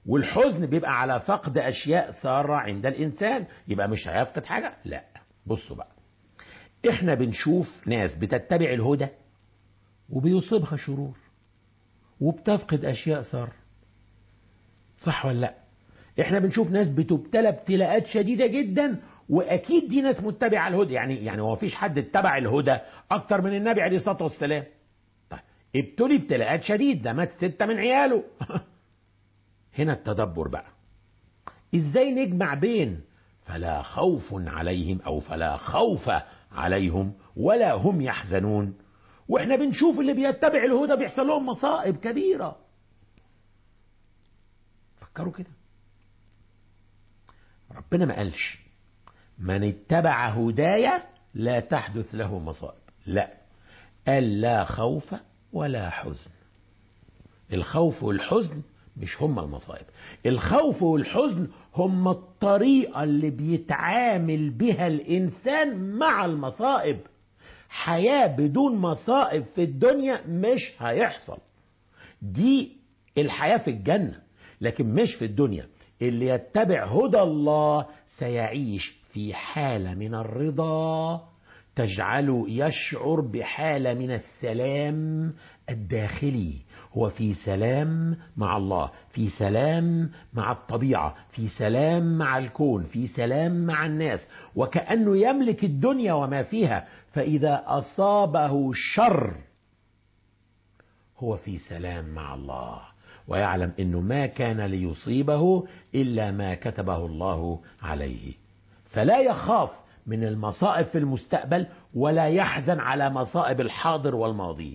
والحزن بيبقى على فقد اشياء ساره عند الانسان يبقى مش هيفقد حاجه لا بصوا بقى احنا بنشوف ناس بتتبع الهدى وبيصيبها شرور وبتفقد اشياء ساره صح ولا لا احنا بنشوف ناس بتبتلى ابتلاءات شديده جدا واكيد دي ناس متبعه الهدى يعني يعني هو مفيش حد اتبع الهدى اكتر من النبي عليه الصلاه والسلام طيب ابتلي ابتلاءات شديد ده مات ستة من عياله هنا التدبر بقى ازاي نجمع بين فلا خوف عليهم او فلا خوف عليهم ولا هم يحزنون واحنا بنشوف اللي بيتبع الهدى بيحصل لهم مصائب كبيره فكروا كده ربنا ما قالش من اتبع هدايا لا تحدث له مصائب لا قال لا خوف ولا حزن الخوف والحزن مش هما المصائب الخوف والحزن هما الطريقة اللي بيتعامل بها الإنسان مع المصائب حياة بدون مصائب في الدنيا مش هيحصل دي الحياة في الجنة لكن مش في الدنيا اللي يتبع هدى الله سيعيش في حالة من الرضا تجعله يشعر بحالة من السلام الداخلي هو في سلام مع الله في سلام مع الطبيعة في سلام مع الكون في سلام مع الناس وكأنه يملك الدنيا وما فيها فإذا أصابه شر هو في سلام مع الله ويعلم انه ما كان ليصيبه الا ما كتبه الله عليه فلا يخاف من المصائب في المستقبل ولا يحزن على مصائب الحاضر والماضي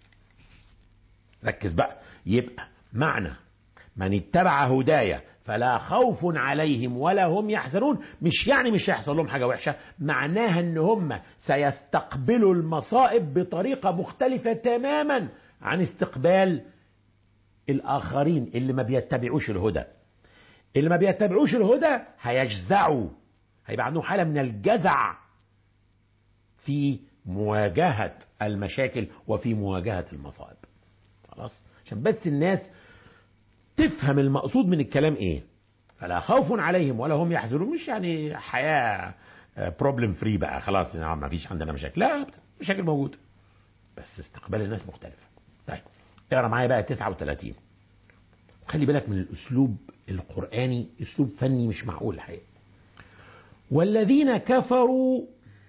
ركز بقى يبقى معنى من اتبع هدايا فلا خوف عليهم ولا هم يحزنون مش يعني مش هيحصل لهم حاجه وحشه معناها ان هم سيستقبلوا المصائب بطريقه مختلفه تماما عن استقبال الآخرين اللي ما بيتبعوش الهدى اللي ما بيتبعوش الهدى هيجزعوا هيبقى عندهم حالة من الجزع في مواجهة المشاكل وفي مواجهة المصائب خلاص عشان بس الناس تفهم المقصود من الكلام ايه فلا خوف عليهم ولا هم يحزنون مش يعني حياة بروبلم فري بقى خلاص يعني ما فيش عندنا مشاكل لا مشاكل موجودة بس استقبال الناس مختلف طيب اقرا معايا بقى 39 خلي بالك من الاسلوب القراني اسلوب فني مش معقول الحقيقه والذين كفروا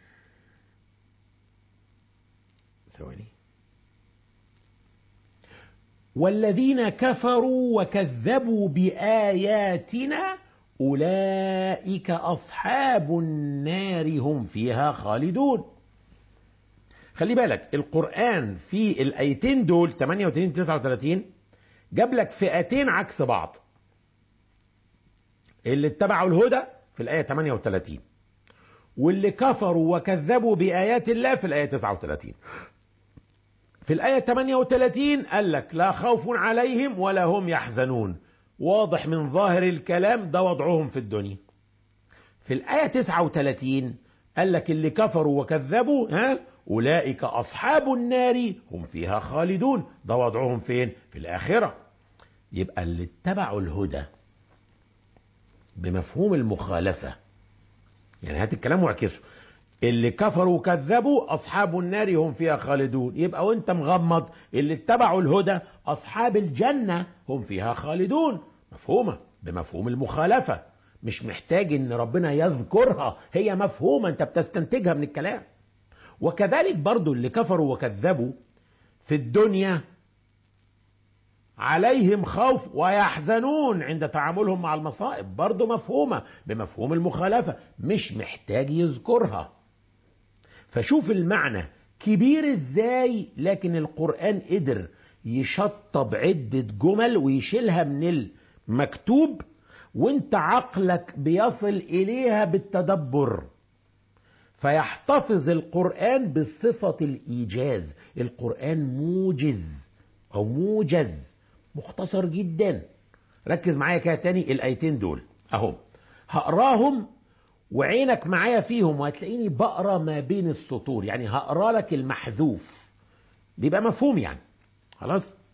ثواني والذين كفروا وكذبوا باياتنا اولئك اصحاب النار هم فيها خالدون خلي بالك القرآن في الآيتين دول 38 39 جاب لك فئتين عكس بعض اللي اتبعوا الهدى في الآية 38 واللي كفروا وكذبوا بآيات الله في الآية 39 في الآية 38 قال لك لا خوف عليهم ولا هم يحزنون واضح من ظاهر الكلام ده وضعهم في الدنيا في الآية 39 قال لك اللي كفروا وكذبوا ها أولئك أصحاب النار هم فيها خالدون ده وضعهم فين في الآخرة يبقى اللي اتبعوا الهدى بمفهوم المخالفة يعني هات الكلام واعكسه اللي كفروا وكذبوا أصحاب النار هم فيها خالدون يبقى وانت مغمض اللي اتبعوا الهدى أصحاب الجنة هم فيها خالدون مفهومة بمفهوم المخالفة مش محتاج ان ربنا يذكرها هي مفهومة انت بتستنتجها من الكلام وكذلك برضو اللي كفروا وكذبوا في الدنيا عليهم خوف ويحزنون عند تعاملهم مع المصائب برضو مفهومة بمفهوم المخالفة مش محتاج يذكرها فشوف المعنى كبير ازاي لكن القرآن قدر يشطب عدة جمل ويشيلها من المكتوب وانت عقلك بيصل اليها بالتدبر فيحتفظ القرآن بصفة الإيجاز القرآن موجز أو موجز مختصر جدا ركز معايا كده تاني الآيتين دول أهم هقراهم وعينك معايا فيهم وهتلاقيني بقرا ما بين السطور يعني هقرا لك المحذوف بيبقى مفهوم يعني خلاص